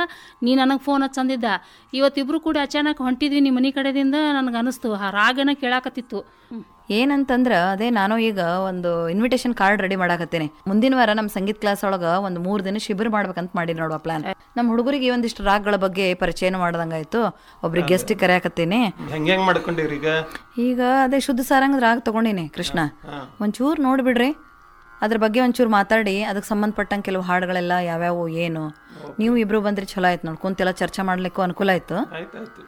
ನೀ ನನಗೆ ಫೋನ್ ಹಚ್ಚಂದಿದ್ದ ಇವತ್ತಿಬ್ರು ಕೂಡ ಅಚಾನಕ್ ಹೊಂಟಿದ್ವಿ ನಿಮ್ಮ ಮನೆ ಕಡೆದಿಂದ ನನಗೆ ಅನಿಸ್ತು ಆ ರಾಗನ ಕೇಳಾಕತ್ತಿತ್ತು ಏನಂತಂದ್ರ ಅದೇ ನಾನು ಈಗ ಒಂದು ಇನ್ವಿಟೇಷನ್ ಕಾರ್ಡ್ ರೆಡಿ ಮಾಡಾಕತ್ತೀನಿ ಮುಂದಿನ ವಾರ ನಮ್ಮ ಸಂಗೀತ ಕ್ಲಾಸ್ ಒಳಗ ಒಂದು ಮೂರ್ ದಿನ ಶಿಬಿರ ಮಾಡ್ಬೇಕಂತ ಮಾಡಿ ನೋಡುವ ಪ್ಲಾನ್ ನಮ್ಮ ಹುಡುಗರಿಗೆ ಒಂದಿಷ್ಟು ರಾಗಗಳ ಬಗ್ಗೆ ಪರಿಚಯನ ಮಾಡ್ದಂಗಾಯ್ತು ಒಬ್ರಿಗೆ ಗೆಸ್ಟಿಗೆ ಕರೆಯಾಕತ್ತೀನಿ ಹೆಂಗ್ ಹೆಂಗ್ ಮಾಡ್ಕೊಂಡಿರಿ ಈಗ ಈಗ ಅದೇ ಶುದ್ಧ ಸಾರಂಗದ ರಾಗ ತಗೊಂಡಿನಿ ಕೃಷ್ಣ ಒಂಚೂರು ನೋಡ್ಬಿಡ್ರಿ ಅದ್ರ ಬಗ್ಗೆ ಒಂಚೂರು ಮಾತಾಡಿ ಅದಕ್ಕೆ ಸಂಬಂಧಪಟ್ಟಂಗೆ ಕೆಲವು ಹಾಡುಗಳೆಲ್ಲ ಯಾವ್ಯಾವು ಏನು ನೀವು ಇಬ್ರು ಬಂದ್ರೆ ಚಲೋ ಆಯ್ತು ನೋಡಿ ಕುಂತೆಲ್ಲ ಚರ್ಚೆ ಮಾಡ್ಲಿಕ್ಕೂ ಅನುಕೂಲ ಆಯ್ತು ಆಯ್ತಾಯ್ತು